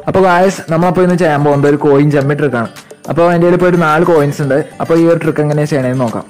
അപ്പോൾ ഗായസ് നമ്മളപ്പോൾ ഇന്ന് ചെയ്യാൻ പോകുന്നത് ഒരു കോയിൻ ജമ്മി ട്രിക്കാണ് അപ്പോൾ എൻ്റെ കയ്യിൽ ഇപ്പോൾ ഒരു നാല് കോയിൻസ് ഉണ്ട് അപ്പോൾ ഈ ഒരു ട്രിക്ക് എങ്ങനെയാണ് ചെയ്യണമെന്ന് നോക്കാം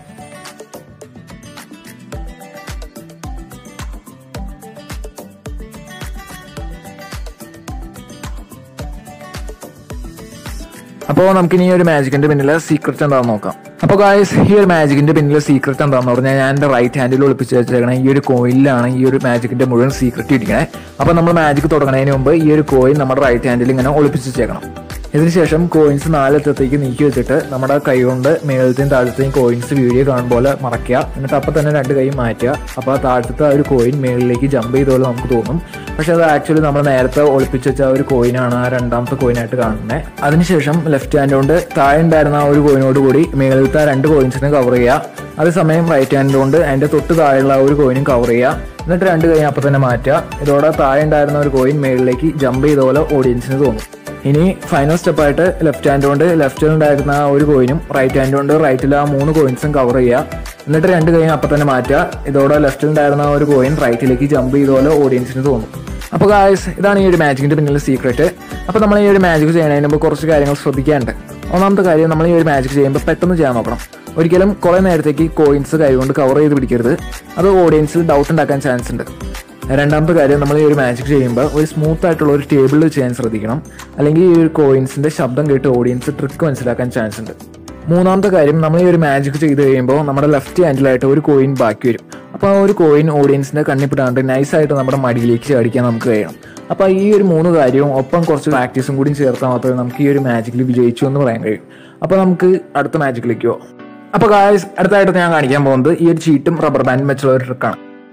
അപ്പോൾ നമുക്കിനി ഈ ഒരു മാജിക്കിന്റെ പിന്നിലെ സീക്രട്ട് എന്താണെന്ന് നോക്കാം അപ്പോൾ ഗായ്സ് ഈ ഒരു മാജിക്കിന്റെ പിന്നിലെ സീക്രട്ട് എന്താണെന്ന് പറഞ്ഞാൽ ഞാൻ എൻ്റെ റൈറ്റ് ഹാൻഡിൽ ഒളിപ്പിച്ച് വെച്ചേക്കണേ ഈ ഒരു കോയിലാണ് ഈ ഒരു മാജിക്കിന്റെ മുഴുവൻ സീക്രട്ട് ഇരിക്കണേ അപ്പോൾ നമ്മൾ മാജിക് തുടങ്ങുന്നതിന് മുമ്പ് ഈ ഒരു കോയിൻ നമ്മുടെ റൈറ്റ് ഹാൻഡിൽ ഇങ്ങനെ ഒളിപ്പിച്ച് വെച്ചേക്കണം ഇതിനുശേഷം കോയിൻസ് നാലെത്തത്തേക്ക് നീക്കി വെച്ചിട്ട് നമ്മുടെ കൈ കൊണ്ട് മേളത്തെയും താഴത്തെയും കോയിൻസ് വീഡിയോ കാണുമ്പോൾ പോലെ മറക്കുക എന്നിട്ട് അപ്പം തന്നെ രണ്ട് കൈ മാറ്റുക അപ്പോൾ ആ താഴത്തെ ആ ഒരു കോയിൻ മേളിലേക്ക് ജമ്പ് ചെയ്ത പോലെ നമുക്ക് തോന്നും പക്ഷെ അത് ആക്ച്വലി നമ്മൾ നേരത്തെ ഒളിപ്പിച്ച് വെച്ച ആ ഒരു കോയിനാണ് ആ രണ്ടാമത്തെ കോയിനായിട്ട് കാണുന്നത് അതിനുശേഷം ലെഫ്റ്റ് ഹാൻഡ് കൊണ്ട് താഴെ ഉണ്ടായിരുന്ന ആ ഒരു കോയിനോട് കൂടി മേളിലത്തെ ആ രണ്ട് കോയിൻസിനെ കവർ ചെയ്യുക അതേസമയം റൈറ്റ് ഹാൻഡ് കൊണ്ട് അതിൻ്റെ തൊട്ട് താഴെയുള്ള ആ ഒരു കോയിനും കവർ ചെയ്യുക എന്നിട്ട് രണ്ട് കൈ അപ്പം തന്നെ മാറ്റുക ഇതോടെ താഴെ ഉണ്ടായിരുന്ന ഒരു കോയിൻ മേളിലേക്ക് ജമ്പ് ചെയ്ത പോലെ ഓഡിയൻസിന് തോന്നും ഇനി ഫൈനൽ സ്റ്റെപ്പായിട്ട് ലെഫ്റ്റ് ഹാൻഡ് കൊണ്ട് ലെഫ്റ്റിൽ ഉണ്ടായിരുന്ന ആ ഒരു കോയിനും റൈറ്റ് ഹാൻഡ് കൊണ്ട് റൈറ്റിൽ ആ മൂന്ന് കോയിൻസും കവർ ചെയ്യുക എന്നിട്ട് രണ്ട് കൈയും അപ്പം തന്നെ മാറ്റുക ഇതോടെ ലെഫ്റ്റിൽ ഉണ്ടായിരുന്ന ആ ഒരു കോയിൻ റൈറ്റിലേക്ക് ജമ്പ് ചെയ്ത പോലെ ഓഡിയൻസിന് തോന്നും അപ്പോൾ ഗായ്സ് ഇതാണ് ഈ ഒരു മാജിക്കിന്റെ പിന്നിലെ സീക്രട്ട് അപ്പോൾ നമ്മൾ ഈ ഒരു മാജിക് ചെയ്യുന്നതിന് മുമ്പ് കുറച്ച് കാര്യങ്ങൾ ശ്രദ്ധിക്കാനുണ്ട് ഒന്നാമത്തെ കാര്യം നമ്മൾ ഈ ഒരു മാജിക് ചെയ്യുമ്പോൾ പെട്ടെന്ന് ചെയ്യാൻ നോക്കണം ഒരിക്കലും കുറേ നേരത്തേക്ക് കോയിൻസ് കൈകൊണ്ട് കവർ ചെയ്ത് പിടിക്കരുത് അത് ഓഡിയൻസിൽ ഡൗട്ട് ഉണ്ടാക്കാൻ ചാൻസ് ഉണ്ട് രണ്ടാമത്തെ കാര്യം നമ്മൾ ഈ ഒരു മാജിക് ചെയ്യുമ്പോൾ ഒരു സ്മൂത്ത് ആയിട്ടുള്ള ഒരു ടേബിളിൽ ചെയ്യാൻ ശ്രദ്ധിക്കണം അല്ലെങ്കിൽ ഈ ഒരു കോയിൻസിന്റെ ശബ്ദം കേട്ട് ഓഡിയൻസ് ട്രിക്ക് മനസ്സിലാക്കാൻ ചാൻസ് ഉണ്ട് മൂന്നാമത്തെ കാര്യം നമ്മൾ ഈ ഒരു മാജിക് ചെയ്ത് കഴിയുമ്പോൾ നമ്മുടെ ലെഫ്റ്റ് ഹാൻഡിലായിട്ട് ഒരു കോയിൻ ബാക്കി വരും അപ്പോൾ ആ ഒരു കോയിൻ ഓഡിയൻസിന്റെ കണ്ണിപ്പെടാണ്ട് നൈസായിട്ട് നമ്മുടെ മടിയിലേക്ക് ചാടിക്കാൻ നമുക്ക് കഴിയണം അപ്പോൾ ഈ ഒരു മൂന്ന് കാര്യവും ഒപ്പം കുറച്ച് പ്രാക്ടീസും കൂടി ചേർത്താൽ മാത്രമേ നമുക്ക് ഈ ഒരു മാജിക്കിൽ വിജയിച്ചു എന്ന് പറയാൻ കഴിയും അപ്പോൾ നമുക്ക് അടുത്ത മാജിക്കിലേക്ക് പോവാം അപ്പോൾ ഗായ്സ് അടുത്തായിട്ട് ഞാൻ കാണിക്കാൻ പോകുന്നത് ഈ ഒരു ചീട്ടും റബ്ബർ ബാൻഡും വെച്ചുള്ള ഒരു ട്രിക്കാണ്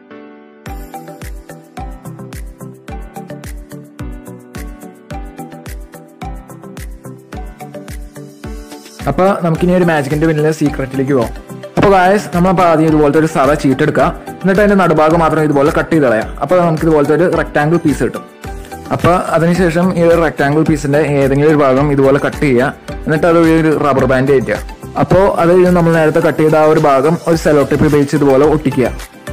അപ്പോൾ നമുക്കിനി ഒരു മാജിക്കിന്റെ പിന്നിലെ സീക്രറ്റിലേക്ക് പോകാം അപ്പോൾ ഗായസ് നമ്മളപ്പോൾ ആദ്യം ഇതുപോലത്തെ ഒരു സാധാ ചീട്ട് എടുക്കുക എന്നിട്ട് അതിന്റെ നടുഭാഗം മാത്രം ഇതുപോലെ കട്ട് ചെയ്ത് കളയാം അപ്പോൾ നമുക്ക് ഇതുപോലത്തെ ഒരു റെക്ടാങ്കിൾ പീസ് കിട്ടും അപ്പോൾ അതിനുശേഷം ഈ ഒരു റെക്ടാങ്കിൾ പീസിന്റെ ഏതെങ്കിലും ഒരു ഭാഗം ഇതുപോലെ കട്ട് ചെയ്യുക എന്നിട്ട് അത് ഒരു റബ്ബർ ബാൻഡ് കയറ്റുക അപ്പോൾ അത് കഴിഞ്ഞ് നമ്മൾ നേരത്തെ കട്ട് ചെയ്ത ആ ഒരു ഭാഗം ഒരു സെലോ ടിപ്പ് ഉപയോഗിച്ച് ഇതുപോലെ ഒട്ടിക്കുക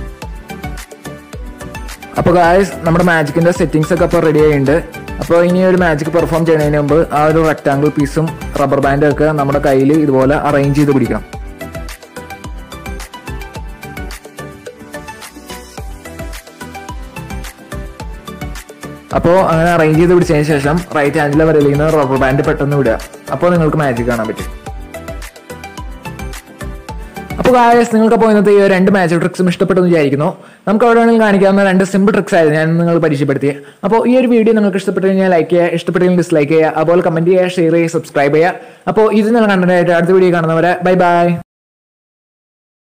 അപ്പോൾ ഗായസ് നമ്മുടെ മാജിക്കിന്റെ സെറ്റിംഗ്സ് ഒക്കെ അപ്പോൾ റെഡി ആയിട്ടുണ്ട് അപ്പോൾ ഇനി ഒരു മാജിക് പെർഫോം ചെയ്യുന്നതിന് മുമ്പ് ആ ഒരു റെക്ടാങ്കിൾ പീസും റബ്ബർ ബാൻഡും ഒക്കെ നമ്മുടെ കയ്യിൽ ഇതുപോലെ അറേഞ്ച് ചെയ്ത് പിടിക്കണം അപ്പോൾ അങ്ങനെ അറേഞ്ച് ചെയ്ത് പിടിച്ചതിന് ശേഷം റൈറ്റ് ഹാൻഡിലെ വരലിൽ റബ്ബർ ബാൻഡ് പെട്ടെന്ന് വിടുക അപ്പോൾ നിങ്ങൾക്ക് മാജിക് കാണാൻ പറ്റും അപ്പോൾ ഗായസ് നിങ്ങൾക്ക് അപ്പോൾ ഇന്നത്തെ ഈ രണ്ട് മാജിക് ട്രിക്സും ഇഷ്ടപ്പെട്ടെന്ന് വിചാരിക്കുന്നു നമുക്ക് അവിടെ വേണമെങ്കിൽ കാണിക്കാവുന്ന രണ്ട് സിമ്പിൾ ട്രിക്സ് ആയിരുന്നു ഞാൻ നിങ്ങൾ പരിചയപ്പെടുത്തിയത് അപ്പോൾ ഈ ഒരു വീഡിയോ നിങ്ങൾക്ക് ഇഷ്ടപ്പെട്ടു കഴിഞ്ഞാൽ ലൈക്ക് ചെയ്യുക ഇഷ്ടപ്പെട്ടെങ്കിൽ ഡിസ്ലൈക്ക് ചെയ്യുക അതുപോലെ കമന്റ് ചെയ്യുക ഷെയർ ചെയ്യുക സബ്സ്ക്രൈബ് ചെയ്യുക അപ്പോൾ ഇത് നിങ്ങൾ കണ്ടതായിട്ട് അടുത്ത വീഡിയോ കാണുന്നവരെ ബൈ ബൈ